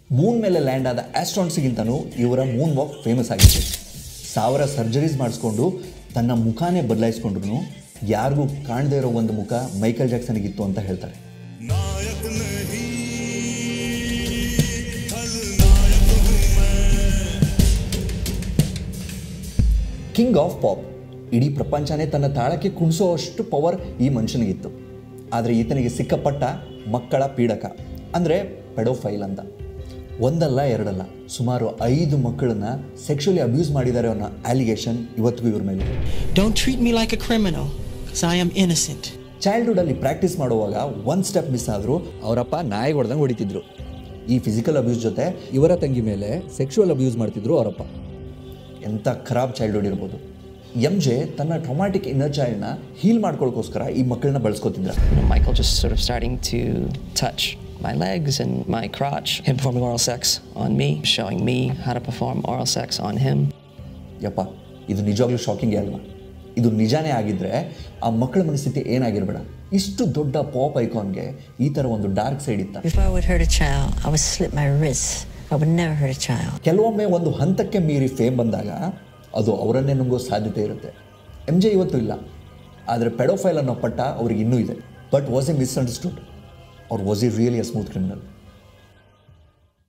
Moon ಮೇಲೆ land ಆದ ಆಸ್ಟ್ರಾನ್ಸ್ಗಿಂತನೂ ಇವರ ಮೂನ್ ವಾಕ್ ಫೇಮಸ್ ಆಗಿತ್ತು ಸಾವಿರ ಸರ್ಜರೀಸ್ ಮಾಡಿಸ್ಕೊಂಡು ತನ್ನ ಮುಖಾನೇ ಬದಲಾಯಿಸ್ಕೊಂಡ್ರು ಯಾರಿಗೂ ಕಾಣದೇ ಇರೋ ಒಂದು ಮುಖ ಮೈಕಲ್ ಜಾಕ್ಸನ್ಗಿತ್ತು ಅಂತ ಹೇಳ್ತಾರೆ ಕಿಂಗ್ ಆಫ್ ಪಾಪ್ ಇಡೀ ಪ್ರಪಂಚನೇ ತನ್ನ ತಾಳಕ್ಕೆ ಕುಣಿಸೋವಷ್ಟು ಪವರ್ ಈ ಮನುಷ್ಯನಿಗಿತ್ತು ಆದರೆ ಈತನಿಗೆ ಸಿಕ್ಕಪಟ್ಟ ಮಕ್ಕಳ ಪೀಡಕ ಅಂದರೆ ಪೆಡೋಫೈಲ್ ಅಂತ ಒಂದಲ್ಲ ಎರಡಲ್ಲ ಸುಮಾರು ಐದು ಮಕ್ಕಳನ್ನ ಸೆಕ್ಷುಲಿ ಅಬ್ಯೂಸ್ ಮಾಡಿದ್ದಾರೆ ಅನ್ನೋ ಅಲಿಗೇಷನ್ ಇವತ್ತಿಗೂ ಇವ್ರ ಮೇಲೆ ಇದೆ. Don't treat me like a criminal, because I am innocent. ಚೈಲ್ಡ್ಹುಡಲ್ಲಿ ಪ್ರಾಕ್ಟೀಸ್ ಮಾಡುವಾಗ ಒಂದು ಸ್ಟೆಪ್ ಮಿಸ್ ಆದರೂ ಅವರಪ್ಪ ನಾಯಿ ಹೊಡೆದಂಗೆ ಹೊಡಿತಿದ್ರು ಈ ಫಿಸಿಕಲ್ ಅಬ್ಯೂಸ್ ಜೊತೆ ಇವರ ತಂಗಿ ಮೇಲೆ ಸೆಕ್ಷುವಲ್ ಅಬ್ಯೂಸ್ ಮಾಡ್ತಿದ್ರು ಅವರಪ್ಪ ಎಂಥ ಖರಾಬ್ ಚೈಲ್ಡ್ಹುಡ್ ಇರ್ಬೋದು ಎಮ್ ಜೆ ತನ್ನ ಟ್ರೊಮ್ಯಾಟಿಕ್ ಇನ್ನರ್ ಚೈಲ್ಡ್ನ ಹೀಲ್ ಮಾಡ್ಕೊಳ್ಳೋಕ್ಕೋಸ್ಕರ ಈ ಮಕ್ಕಳನ್ನ ಬಳಸ್ಕೊತಿದ್ರ you know, Michael just sort of starting to touch my legs and my crotch, him performing oral sex on me, showing me how to perform oral sex on him. ಯಪ್ಪ ಇದು ನಿಜವಾಗ್ಲೂ ಶಾಕಿಂಗೇ ಅಲ್ವಾ ಇದು ನಿಜಾನೇ ಆಗಿದ್ರೆ ಆ ಮಕ್ಕಳ ಮನಸ್ಥಿತಿ ಏನಾಗಿರ್ಬೇಡ ಇಷ್ಟು ದೊಡ್ಡ ಪಾಪ್ ಐಕಾನ್ಗೆ ಈ ಥರ ಒಂದು ಡಾರ್ಕ್ ಸೈಡ್ ಇತ್ತ Before I would hurt a child, I would slit my wrists. I would never hurt a child. ಕೆಲವೊಮ್ಮೆ ಒಂದು ಹಂತಕ್ಕೆ ಮೀರಿ ಫೇಮ್ ಬಂದಾಗ ಅದು ಅವರನ್ನೇ ನುಂಗೋ ಸಾಧ್ಯತೆ ಇರುತ್ತೆ ಎಮ್ ಜೆ ಇವತ್ತು ಇಲ್ಲ ಆದರೆ ಪೆಡೋಫೈಲ್ ಅನ್ನೋ ಪಟ್ಟ ಅವ್ರಿಗೆ ಇನ್ನೂ ಇದೆ ಬಟ್ ವಾಸ್ ಎ ಮಿಸ್ಅಂಡರ್ಸ್ಟುಡ್ ಅವ್ರು was a really uh smooth criminal